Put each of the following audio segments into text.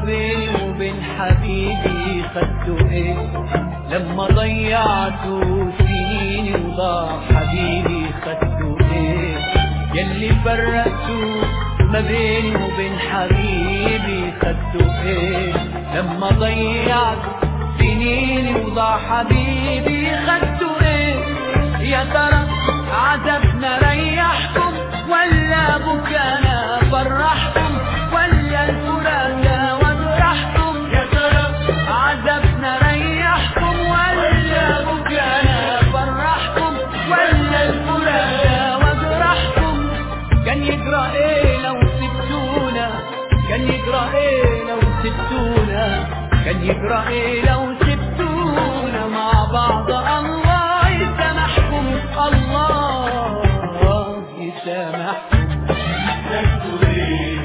بيني وبين حبيبي خدته ايه لما ضيعته سنيني وضاع حبيبي خدته ايه يلي فرقته ما بيني وبين حبيبي خدته ايه لما ضيعت سنيني وضاع حبيبي خدته ايه يا ترى عذبنا ريحكم ولا بكانا فرحكم ولا الفراق وجرحكم يا ترى عذبنا ريحكم ولا بكانا فرحكم ولا الفراق وجرحكم كان يجرى ايه لو سبتونا كان يجرى ايه لو سبتونا كان يجرى ايه لو سبتونا مع بعض الله يسامحكم الله يسامحكم لست ايه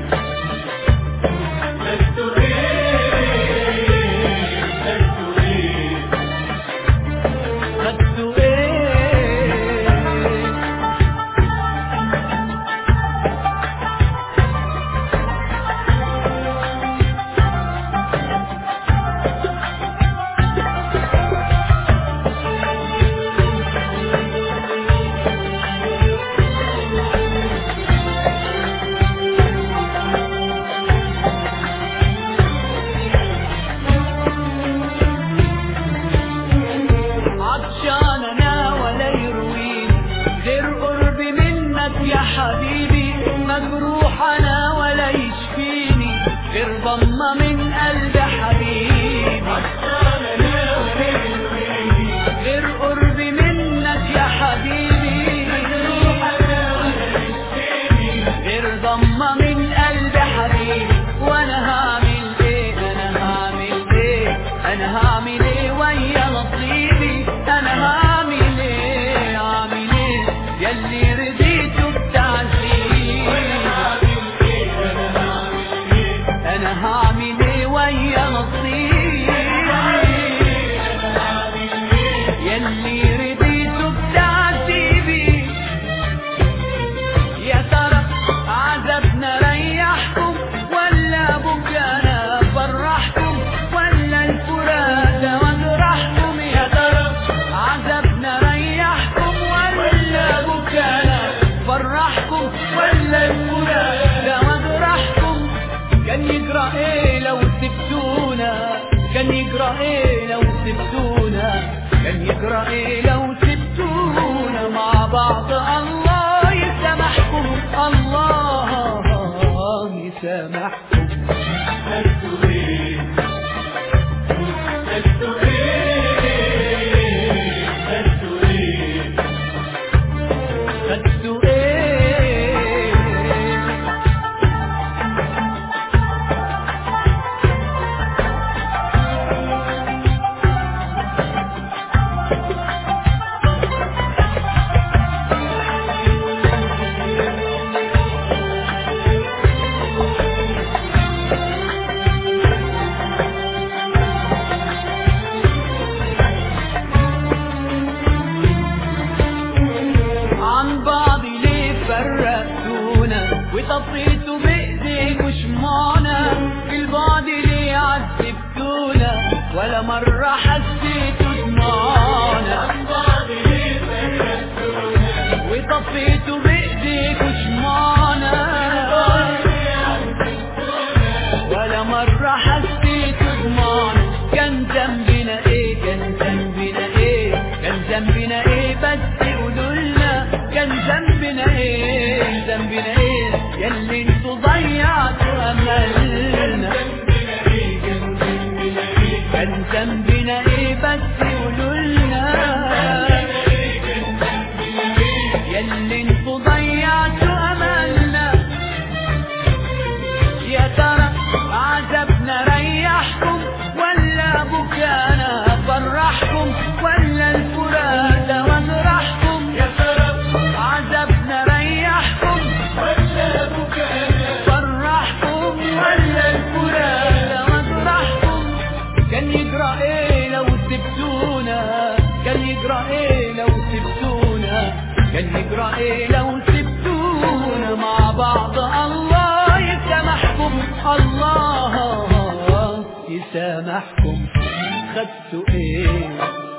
لست ايه لست ايه خدتوا ايه عطشان انا ولا يرويني غير قرب منك يا حبيبي مجروح انا ولا يشفيني غير ضمه من قلب حبيبي عطشان انا وليل غير قرب منك يا حبيبي مجروح انا ولا يشفيني غير ضمه من قلب حبيبي وانا هعمل ايه انا هعمل ايه انا هعمل ايه ويا نصيبي انا هعمل ايه هعمل ايه يلي رضيته بتعذيبي هعمل ايه انا هعمل ايه انا هعمل ايه ويا نصيبي انا هعمل ايه يلي رضيته بتعذيبي يا ترى عذبنا ريحكم ولا بكانا فرحكم ولا الفراق وجرحكم يا ترى عذبنا ريحكم ولا بكانا فرحكم ولا الفراق وجرحكم كان يجرى ايه لو سبتونا كان يجرى ايه لو سبتونا كان يجرى ايه لو سبتونا مع بعض الله يسامحكم الله يسامحكم لست ايه لست ايه لست ايه خدتوا ايه عن بعض ليه فرقتونا وطفيتوا بايديكوا شمعنا في البعد ليه عذبتونا ولا مرة حسيتوا دموعنا عن بعض ليه فرقتونا وطفيتوا بايديكوا شمعنا ولا مرة حسيتوا دموعنا كان ذنبنا ايه كان ذنبنا ايه كان ذنبنا ايه بس قولوا لنا كان ذنبنا ايه ذنبنا ايه ياللي انتوا ضيعتوا املنا كان ذنبنا ايه بس قولوا لنا ياللي انتوا ضيعتوا املنا يا ترى عذبنا ريحكم ولا بكانا فرحكم ولا الفراق وجرحكم يا ترى عذبنا ريحكم ولا بكانا فرحكم ولا الفراق وجرحكم كان يجرى ايه لو سبتونا كان يجرى ايه لو سبتونا كان يجرى ايه لو سبتونا يسامحكم خدتوا ايه